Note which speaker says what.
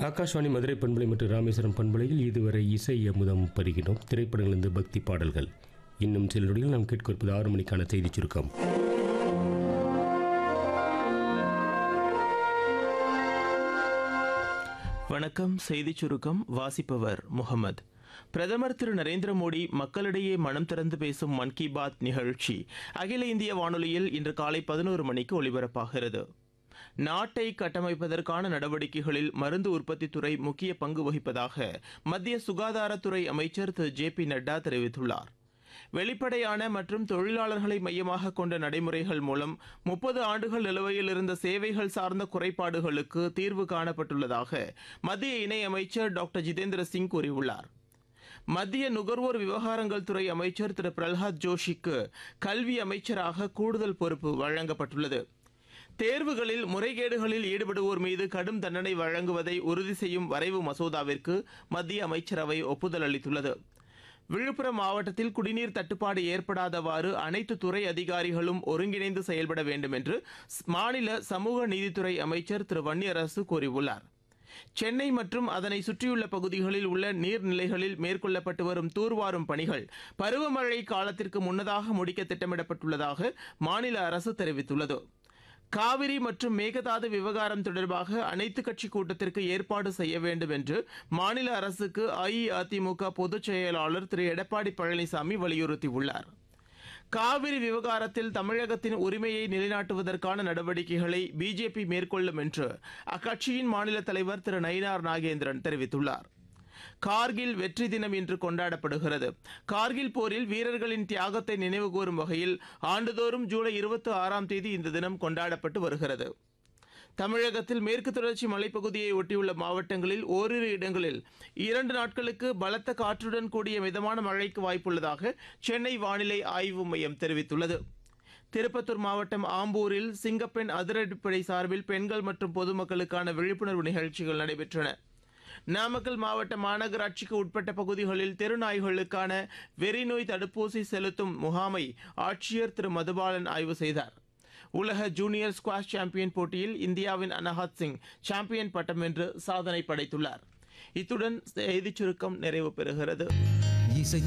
Speaker 1: ஆகாஷ்வாணி மதுரை பண்பலை மற்றும் ராமேஸ்வரம் பண்பலையில் இதுவரை இசை அமுதம் பருகினோம் திரைப்படங்களிலிருந்து பக்தி பாடல்கள் இன்னும் சில நொடியில் நாம் கேட்க இருப்பது ஆறு மணிக்கான செய்திச் சுருக்கம்
Speaker 2: வணக்கம் செய்திச் சுருக்கம் வாசிப்பவர் முகமது பிரதமர் திரு நரேந்திர மோடி மக்களிடையே மனம் திறந்து பேசும் மன் கி பாத் நிகழ்ச்சி அகில இந்திய வானொலியில் இன்று காலை பதினோரு மணிக்கு ஒலிபரப்பாகிறது நாட்டை கட்டமைப்பதற்கான நடவடிக்கைகளில் மருந்து உற்பத்தித் துறை முக்கிய பங்கு வகிப்பதாக மத்திய சுகாதாரத்துறை அமைச்சர் திரு ஜே பி நட்டா தெரிவித்துள்ளார் வெளிப்படையான மற்றும் தொழிலாளர்களை மையமாக கொண்ட நடைமுறைகள் மூலம் முப்பது ஆண்டுகள் நிலுவையில் இருந்த சேவைகள் சார்ந்த குறைபாடுகளுக்கு தீர்வு காணப்பட்டுள்ளதாக மத்திய இணையமைச்சர் டாக்டர் ஜிதேந்திர சிங் கூறியுள்ளார் மத்திய நுகர்வோர் விவகாரங்கள் துறை அமைச்சர் திரு பிரல்ஹாத் ஜோஷிக்கு கல்வி அமைச்சராக கூடுதல் பொறுப்பு வழங்கப்பட்டுள்ளது தேர்வுகளில் முறைகேடுகளில் ஈடுபடுவோர் மீது கடும் தண்டனை வழங்குவதை உறுதி செய்யும் வரைவு மசோதாவிற்கு மத்திய அமைச்சரவை ஒப்புதல் அளித்துள்ளது விழுப்புரம் மாவட்டத்தில் குடிநீர் தட்டுப்பாடு ஏற்படாதவாறு அனைத்து துறை அதிகாரிகளும் ஒருங்கிணைந்து செயல்பட வேண்டும் என்று மாநில சமூக நீதித்துறை அமைச்சர் திரு வன்னியரசு கூறியுள்ளார் சென்னை மற்றும் அதனை சுற்றியுள்ள பகுதிகளில் உள்ள நீர்நிலைகளில் மேற்கொள்ளப்பட்டு வரும் தூர்வாரும் பணிகள் பருவமழை காலத்திற்கு முன்னதாக முடிக்க திட்டமிடப்பட்டுள்ளதாக மாநில அரசு தெரிவித்துள்ளது காவிரி மற்றும் மேகதாது விவகாரம் தொடர்பாக அனைத்து கட்சி கூட்டத்திற்கு ஏற்பாடு செய்ய வேண்டும் என்று மாநில அரசுக்கு அஇஅதிமுக பொதுச் செயலாளர் திரு எடப்பாடி பழனிசாமி வலியுறுத்தியுள்ளார் காவிரி விவகாரத்தில் தமிழகத்தின் உரிமையை நிலைநாட்டுவதற்கான நடவடிக்கைகளை பிஜேபி மேற்கொள்ளும் என்று அக்கட்சியின் மாநில தலைவர் திரு நயினார் நாகேந்திரன் தெரிவித்துள்ளார் கார்கில் வெற்றி தினம் இன்று கொண்டாடப்படுகிறது கார்கில் போரில் வீரர்களின் தியாகத்தை நினைவுகூரும் வகையில் ஆண்டுதோறும் ஜூலை இருபத்தி ஆறாம் தேதி இந்த தினம் கொண்டாடப்பட்டு வருகிறது தமிழகத்தில் மேற்கு தொடர்ச்சி மலைப்பகுதியை ஒட்டியுள்ள மாவட்டங்களில் ஓரிரு இடங்களில் இரண்டு நாட்களுக்கு பலத்த காற்றுடன் கூடிய மிதமான மழைக்கு வாய்ப்புள்ளதாக சென்னை வானிலை ஆய்வு மையம் தெரிவித்துள்ளது திருப்பத்தூர் மாவட்டம் ஆம்பூரில் சிங்கப்பெண் அதிரடிப்படை சார்பில் பெண்கள் மற்றும் பொதுமக்களுக்கான விழிப்புணர்வு நிகழ்ச்சிகள் நடைபெற்றன நாமக்கல் மாவட்ட மாநகராட்சிக்கு உட்பட்ட பகுதிகளில் தெருநாய்களுக்கான வெறிநோய் தடுப்பூசி செலுத்தும் முகாமை ஆட்சியர் திரு மதுபாலன் ஆய்வு செய்தார் உலக ஜூனியர் ஸ்குவாஷ் சாம்பியன் போட்டியில் இந்தியாவின் அனஹாத் சிங் சாம்பியன் பட்டம் வென்று சாதனை படைத்துள்ளார் இத்துடன் செய்திச் சுருக்கம் நிறைவு பெறுகிறது